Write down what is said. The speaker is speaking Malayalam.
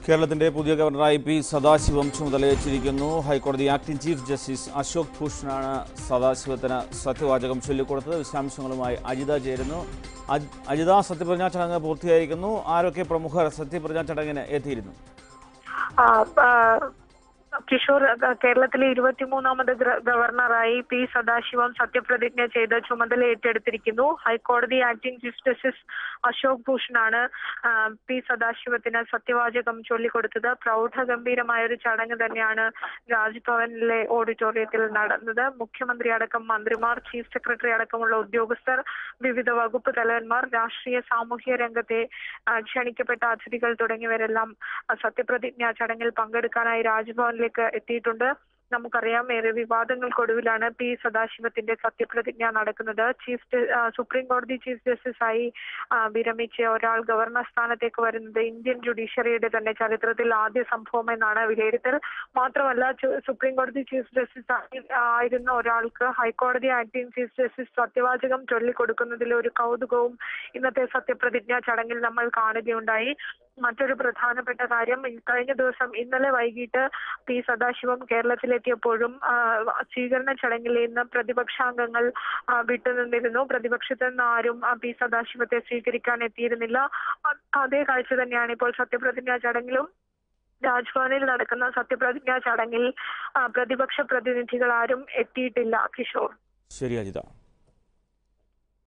കേരളത്തിന്റെ പുതിയ ഗവർണറായി പി സദാശിവം ചുമതലയേറ്റിരിക്കുന്നു ഹൈക്കോടതി ആക്ടിംഗ് ചീഫ് ജസ്റ്റിസ് അശോക് ഭൂഷണാണ് സദാശിവത്തിന് സത്യവാചകം ചൊല്ലിക്കൊടുത്തത് വിശദാംശങ്ങളുമായി അജിത ചേരുന്നു അജ്- അജിത സത്യപ്രതിജ്ഞാ ചടങ്ങ് പൂർത്തിയായിരിക്കുന്നു ആരൊക്കെ പ്രമുഖർ സത്യപ്രതിജ്ഞാ ചടങ്ങിന് എത്തിയിരുന്നു ആ, ആ, കിഷോർ ആ, കേരളത്തിലെ ഇരുപത്തിമൂന്നാമത് ഗ്ര- ഗവർണറായി പി സദാശിവം സത്യപ്രതിജ്ഞ ചെയ്ത് ചുമതല ഏറ്റെടുത്തിരിക്കുന്നു ഹൈക്കോടതി ആക്ടിംഗ് ചീഫ് ജസ്റ്റിസ് അശോക് ഭൂഷണാണ് ആ, പി സദാശിവത്തിന് സത്യവാചകം ചൊല്ലിക്കൊടുത്തത് പ്രൗഢഗംഭീരമായ ഒരു ചടങ്ങ് തന്നെയാണ് രാജ്ഭവനിലെ ഓഡിറ്റോറിയത്തിൽ നടന്നത് മുഖ്യമന്ത്രി അടക്കം മന്ത്രിമാർ ചീഫ് സെക്രട്ടറി അടക്കമുള്ള ഉദ്യോഗസ്ഥർ വിവിധ വകുപ്പ് തലവന്മാർ രാഷ്ട്രീയ സാമൂഹ്യ രംഗത്തെ ആ, ക്ഷണിക്കപ്പെട്ട അതിഥികൾ തുടങ്ങിയവരെല്ലാം ആ, സത്യപ്രതിജ്ഞാ ചടങ്ങിൽ പങ്കെടുക്കാനായി രാജ്ഭവനിലേക്ക് എത്തിയിട്ടുണ്ട് നമുക്കറിയാം ഏറെ വിവാദങ്ങൾക്കൊടുവിലാണ് പി സദാശിവത്തിന്റെ സത്യപ്രതിജ്ഞ നടക്കുന്നത് ചീഫ് ജ- ആ, സുപ്രീം കോടതി ചീഫ് ജസ്റ്റിസായി ആ, വിരമിച്ച ഒരാൾ ഗവർണർ സ്ഥാനത്തേക്ക് വരുന്നത് ഇന്ത്യൻ ജുഡീഷ്യറിയുടെ തന്നെ ചരിത്രത്തിൽ ആദ്യ സംഭവം എന്നാണ് വിലയിരുത്തൽ മാത്രമല്ല ചു- സുപ്രീം കോടതി ചീഫ് ജസ്റ്റിസ് ആയി- ആയിരുന്ന ഒരാൾക്ക് ഹൈക്കോടതി ആക്ടിംഗ് ചീഫ് ജസ്റ്റിസ് സത്യവാചകം ചൊല്ലിക്കൊടുക്കുന്നതിൽ ഒരു കൗതുകവും ഇന്നത്തെ സത്യപ്രതിജ്ഞാ ചടങ്ങിൽ നമ്മൾ കാണുകയുണ്ടായി മറ്റൊരു പ്രധാനപ്പെട്ട കാര്യം ഇ- കഴിഞ്ഞ ദിവസം ഇന്നലെ വൈകിട്ട് പി സദാശിവം കേരളത്തിലെത്തിയപ്പോഴും ആ, സ്വീകരണ ചടങ്ങിൽ നിന്ന് പ്രതിപക്ഷാംഗങ്ങൾ ആ, വിട്ടുനിന്നിരുന്നു പ്രതിപക്ഷത്ത് നിന്ന് ആരും ആ, പി സദാശിവത്തെ സ്വീകരിക്കാൻ എത്തിയിരുന്നില്ല അ- അതേ കാഴ്ച തന്നെയാണ് ഇപ്പോൾ സത്യപ്രതിജ്ഞാ ചടങ്ങിലും രാജ്ഭവനിൽ നടക്കുന്ന സത്യപ്രതിജ്ഞാ ചടങ്ങിൽ ആ, പ്രതിപക്ഷ പ്രതിനിധികൾ ആരും എത്തിയിട്ടില്ല കിഷോർ ശരി അജിത